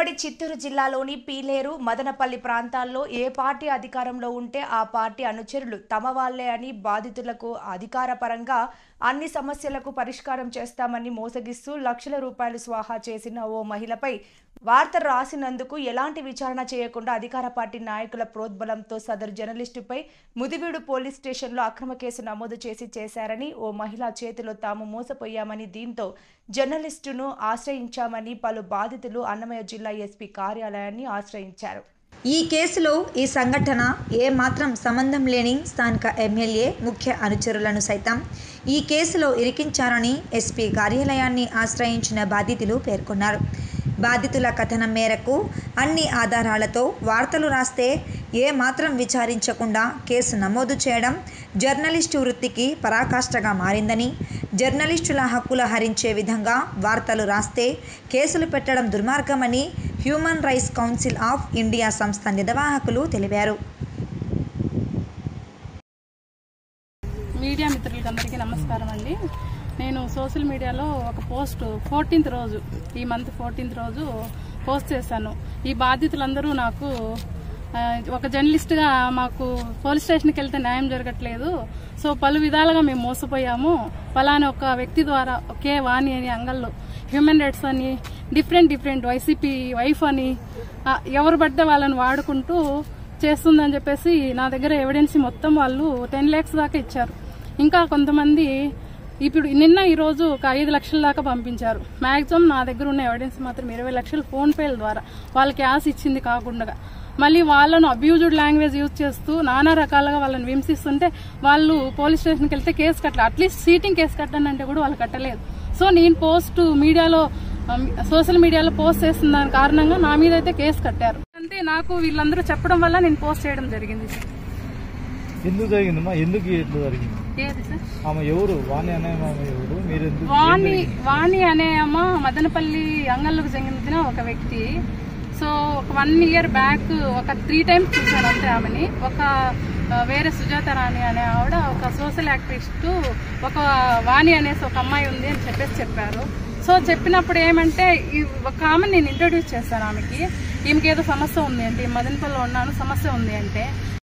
ఉమ్మడి చిత్తూరు జిల్లాలోని పీలేరు మదనపల్లి ప్రాంతాల్లో ఏ పార్టీ అధికారంలో ఉంటే ఆ పార్టీ అనుచరులు తమ వాళ్లే అని బాధితులకు అధికారపరంగా అన్ని సమస్యలకు పరిష్కారం చేస్తామని మోసగిస్తూ లక్షల రూపాయలు స్వాహా చేసిన ఓ మహిళపై వార్త రాసినందుకు ఎలాంటి విచారణ చేయకుండా అధికార పార్టీ నాయకుల ప్రోద్బలంతో సదరు జర్నలిస్టుపై ముదివీడు పోలీస్ స్టేషన్లో అక్రమ కేసు నమోదు చేసి చేశారని ఓ మహిళ చేతిలో తాము మోసపోయామని దీంతో జర్నలిస్టును ఆశ్రయించామని పలు బాధితులు అన్నమయ్య జిల్లా ఎస్పీ కార్యాలయాన్ని ఆశ్రయించారు ఈ కేసులో ఈ సంఘటన ఏ మాత్రం సంబంధం లేని స్థానిక ఎమ్మెల్యే ముఖ్య అనుచరులను సైతం ఈ కేసులో ఇరికించారని ఎస్పీ కార్యాలయాన్ని ఆశ్రయించిన బాధితులు పేర్కొన్నారు బాధితుల కథనం మేరకు అన్ని ఆధారాలతో వార్తలు రాస్తే ఏ మాత్రం విచారించకుండా కేసు నమోదు చేయడం జర్నలిస్టు వృత్తికి పరాకాష్ఠగా మారిందని జర్నలిస్టుల హక్కుల హరించే విధంగా వార్తలు రాస్తే కేసులు పెట్టడం దుర్మార్గమని human rights council of India సంస్థ నిర్వాహకులు తెలిపారు మీడియా మిత్రులకి అందరికీ నమస్కారం అండి నేను సోషల్ మీడియాలో ఒక పోస్ట్ ఫోర్టీన్త్ రోజు ఈ మంత్ ఫోర్టీన్త్ రోజు పోస్ట్ చేశాను ఈ బాధితులందరూ నాకు ఆ, ఒక జర్నలిస్ట్గా మాకు పోలీస్ స్టేషన్కి వెళ్తే న్యాయం జరగట్లేదు సో పలు విధాలుగా మేము మోసపోయాము ఫలానా ఒక వ్యక్తి ద్వారా ఒకే వాణి అని అంగళ్ళు హ్యూమన్ రైట్స్ అని డిఫరెంట్ డిఫరెంట్ వైసీపీ వైఫ్ అని ఆ, ఎవరు పడితే వాళ్ళని వాడుకుంటూ చేస్తుందని చెప్పేసి నా దగ్గర ఎవిడెన్స్ మొత్తం వాళ్ళు టెన్ ల్యాక్స్ దాకా ఇచ్చారు ఇంకా కొంతమంది ఇప్పుడు నిన్న ఈ రోజు ఒక ఐదు లక్షల దాకా పంపించారు మాక్సిమం నా దగ్గర ఉన్న ఎవిడెన్స్ మాత్రం ఇరవై లక్షలు ఫోన్ పేల ద్వారా వాళ్ళకి ఆశ ఇచ్చింది కాకుండా మళ్ళీ వాళ్ళను అబ్యూజ్డ్ లాంగ్వేజ్ యూజ్ చేస్తూ నానా రకాలుగా వాళ్ళని విమర్శిస్తుంటే వాళ్ళు పోలీస్ స్టేషన్కి వెళ్తే కేసు కట్టలేదు అట్లీస్ట్ సీటింగ్ కేసు కట్టండి అంటే కూడా వాళ్ళు కట్టలేదు సో నేను పోస్ట్ మీడియాలో సోషల్ మీడియాలో పోస్ట్ చేస్తున్న దాని కారణంగా నా మీద అయితే కేసు కట్టారు అంతే నాకు వీళ్ళందరూ చెప్పడం వల్ల నేను పోస్ట్ చేయడం జరిగింది సార్ ఎందుకు జరిగిందమ్మా ఎందుకు ఇట్లా జరిగింది ఏది సార్ ఆమె ఎవరు వాణి అనే ఆమె ఎవరు మీరు ఎందుకు వాణి వాణి అనే అమ్మ మదనపల్లి అంగళ్ళకు చెందిన ఒక వ్యక్తి సో ఒక వన్ ఇయర్ బ్యాక్ ఒక త్రీ టైమ్స్ చూశాను అంతే ఆమెని ఒక ఆ, వేరే సుజాత రాణి అనే ఆవిడ ఒక సోషల్ యాక్టివిస్ట్ ఒక వాణి అనేసి ఒక అమ్మాయి ఉంది అని చెప్పేసి చెప్పారు సో చెప్పినప్పుడు ఏమంటే ఈ ఒక ఆమె నేను ఇంట్రొడ్యూస్ చేశాను ఆమెకి ఈమెకి ఏదో సమస్య ఉంది అంటే ఈ మదనపల్లిలో ఉన్నాను సమస్య ఉంది అంటే